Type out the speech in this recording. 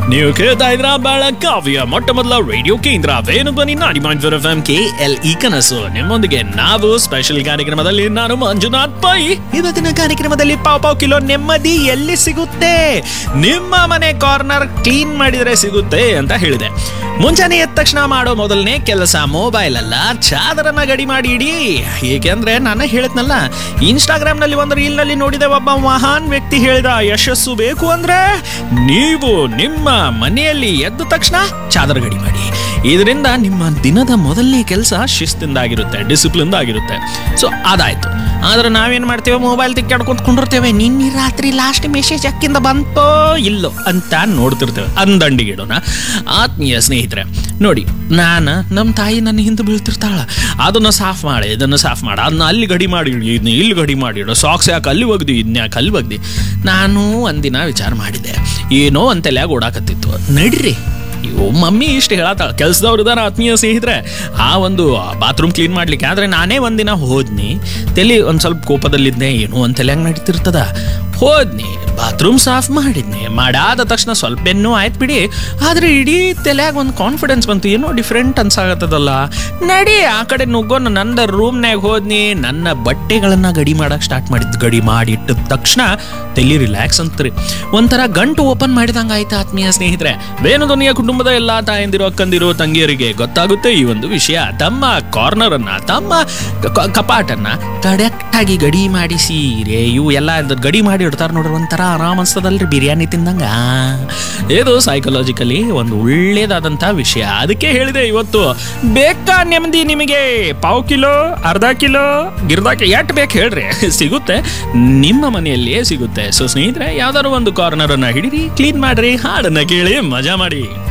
ನೀವು ಕೇಳ್ತಾ ಇದ್ರ ಬೆಳಗಾವಿಯ ಮೊಟ್ಟ ಮೊದಲ ರೇಡಿಯೋ ಕೇಂದ್ರ Venu Dhwani ninety point four F M K L E ಕನಸು ನಿಮ್ಮೊಂದಿಗೆ ನಾವು ಸ್ಪೆಷಲ್ ಕಾರ್ಯಕ್ರಮದಲ್ಲಿ ನಾನು ಮಂಜುನಾಥ್ ಪೈ ಇವತ್ತಿನ ಕಾರ್ಯಕ್ರಮದಲ್ಲಿ ಪಾವ್ ಪಾವ್ ಕಿಲೋ ನೆಮ್ಮದಿ ಎಲ್ಲಿ ಸಿಗುತ್ತೆ ನಿಮ್ಮ ಮನೆ ಕಾರ್ನರ್ ಕ್ಲೀನ್ ಮಾಡಿದ್ರೆ ಸಿಗುತ್ತೆ ಅಂತ ಹೇಳಿದೆ ಮುಂಜಾನೆ ಎದ್ದ ತಕ್ಷಣ ಮಾಡೋ ಮೊದಲನೇ ಕೆಲಸ ಮೊಬೈಲ್ ಅಲ್ಲ ಚಾದರನ್ನ ಗಡಿ ಮಾಡಿ ಇಡಿ ಏಕೆಂದ್ರೆ ನಾನು ಹೇಳಿದ್ನಲ್ಲ ಇನ್ಸ್ಟಾಗ್ರಾಮ್ ನಲ್ಲಿ ಒಂದು ರೀಲ್ ನಲ್ಲಿ ನೋಡಿದೆ ಒಬ್ಬ ಮಹಾನ್ ವ್ಯಕ್ತಿ ಹೇಳಿದ ಯಶಸ್ಸು ಬೇಕು ಅಂದ್ರೆ ನೀವು ನಿಮ್ಮ ಮನೆಯಲ್ಲಿ ಎದ್ದ ತಕ್ಷಣ ಚಾದರ ಗಡಿ ಮಾಡಿ ಇದರಿಂದ ನಿಮ್ಮ ದಿನದ ಮೊದಲನೇ ಕೆಲಸ ಶಿಸ್ತಿಂದಾಗಿರುತ್ತೆ ಡಿಸಿಪ್ಲಿನ್ ಆಗಿರುತ್ತೆ ಸೊ ಅದಾಯ್ತು ಆದ್ರೆ ನಾವೇನ್ ಮಾಡ್ತೇವೆ ಮೊಬೈಲ್ ತಿಕ್ಕಾಡ್ಕೊಂತ ಕುಂಡಿರ್ತೇವೆ ನಿನ್ನೆ ರಾತ್ರಿ ಲಾಸ್ಟ್ ಮೆಸೇಜ್ ಅಕ್ಕಿಂದ ಬಂತೋ ಇಲ್ಲೋ ಅಂತ ನೋಡ್ತಿರ್ತೇವೆ ಅಂದಂಡಿಗಿಡೋಣ ಆತ್ಮೀಯ ಸ್ನೇಹಿತರೆ ನೋಡಿ ನಾನು ನಮ್ಮ ತಾಯಿ ನನ್ನ ಹಿಂದೆ ಬೀಳ್ತಿರ್ತಾಳ ಅದನ್ನ ಸಾಫ್ ಮಾಡಿ ಇದನ್ನು ಸಾಫ್ ಮಾಡ ಅದನ್ನ ಅಲ್ಲಿ ಗಡಿ ಮಾಡಿ ಇಡು ಇದನ್ನ ಇಲ್ಲಿ ಗಡಿ ಮಾಡಿ ಇಡು ಸಾಕ್ಸ್ ಯಾಕೆ ಅಲ್ಲಿ ಒಗ್ದಿ ಇದನ್ನ ಯಾಕೆ ಅಲ್ಲಿ ಒಗ್ದಿ ನಾನು ಒಂದಿನ ವಿಚಾರ ಮಾಡಿದೆ ಏನೋ ಅಂತೆಲ್ಲ ಓಡಾಕತ್ತಿತ್ತು ನಡ್ರಿ ಅಯ್ಯೋ ಮಮ್ಮಿ ಇಷ್ಟು ಹೇಳತ್ತಾಳ ಕೆಲ್ಸದವ್ರು ಇದಾರ ಆತ್ಮೀಯ ಸ್ನೇಹಿತರೆ ಆ ಒಂದು ಬಾತ್ರೂಮ್ ಕ್ಲೀನ್ ಮಾಡ್ಲಿಕ್ಕೆ ಆದ್ರೆ ನಾನೇ ಒಂದಿನ ಹೋದ್ನಿ ತಲೆ ಒಂದು ಸ್ವಲ್ಪ ಕೋಪದಲ್ಲಿದ್ದೆ ಏನೋ ಅಂತೆಲ್ಲ ಹೆಂಗೆ ನಡೀತಿರ್ತದ ಹೋದ್ನಿ ಬಾತ್ರೂಮ್ ಸಾಫ್ ಮಾಡಿದ್ನಿ ಮಾಡಾದ ತಕ್ಷಣ ಸ್ವಲ್ಪ ಏನೋ ಆಯ್ತು ಬಿಡಿ ಆದ್ರೆ ಇಡೀ ತಲೆಯಾಗ ಒಂದು ಕಾನ್ಫಿಡೆನ್ಸ್ ಬಂತು ಏನೋ ಡಿಫ್ರೆಂಟ್ ಅನ್ಸಾಗತ್ತದಲ್ಲ ನಡಿ ಆ ಕಡೆ ನುಗ್ಗೋನು ನನ್ನ ರೂಮ್ನಾಗ ಹೋದ್ನಿ ನನ್ನ ಬಟ್ಟೆಗಳನ್ನ ಗಡಿ ಮಾಡಕ್ ಸ್ಟಾರ್ಟ್ ಮಾಡಿದ್ ಗಡಿ ಮಾಡಿ ಇಟ್ಟ ತಕ್ಷಣ ತಲೆ ರಿಲ್ಯಾಕ್ಸ್ ಅಂತ್ರಿ ಒಂಥರ ಗಂಟು ಓಪನ್ ಮಾಡಿದಂಗ ಆಯ್ತು ಆತ್ಮೀಯ ಸ್ನೇಹಿತರೆ ವೇಣುಧ್ವನಿಯ ಕುಟುಂಬದ ಎಲ್ಲಾ ತಾಯಂದಿರು ಅಕ್ಕಂದಿರು ತಂಗಿಯರಿಗೆ ಗೊತ್ತಾಗುತ್ತೆ ಈ ಒಂದು ವಿಷಯ ತಮ್ಮ ಕಾರ್ನರ್ ಅನ್ನ ತಮ್ಮ ಕ- ಕಪಾಟನ್ನ ಕರೆಕ್ಟ್ ಆಗಿ ಗಡಿ ಮಾಡಿಸಿ ರೇ ಇವು ಎಲ್ಲ ಇದ್ ಗಡಿ ಮಾಡಿ ಇಡ್ತಾರ ನೋಡ್ರಿ ಒಂಥರ ಆರಾಮ್ ಅನ್ಸ್ತದಲ್ರಿ ಬಿರಿಯಾನಿ ತಿಂದಂಗ ಆ, ಇದು ಸೈಕಲಾಜಿಕಲಿ ಒಂದು ಒಳ್ಳೇದಾದಂತ ವಿಷಯ ಅದಕ್ಕೆ ಹೇಳಿದೆ ಇವತ್ತು ಬೇಕಾ ನೆಮ್ಮದಿ ನಿಮಗೆ ಪಾವ್ ಕಿಲೋ ಅರ್ಧ ಕಿಲೋ ಗಿರ್ದಾಕಿ ಎಟ್ ಬೇಕು ಹೇಳ್ರಿ ಸಿಗುತ್ತೆ ನಿಮ್ಮ ಮನೆಯಲ್ಲಿಯೇ ಸಿಗುತ್ತೆ ಸೊ ಸ್ನೇಹಿತರೆ ಯಾವ್ದಾದ್ರು ಒಂದು ಕಾರ್ನರ್ ಅನ್ನ ಹಿಡಿರಿ ಕ್ಲೀನ್ ಮಾಡ್ರಿ ಹಾಡನ್ನ ಕೇಳಿ ಮಜಾ ಮಾಡಿ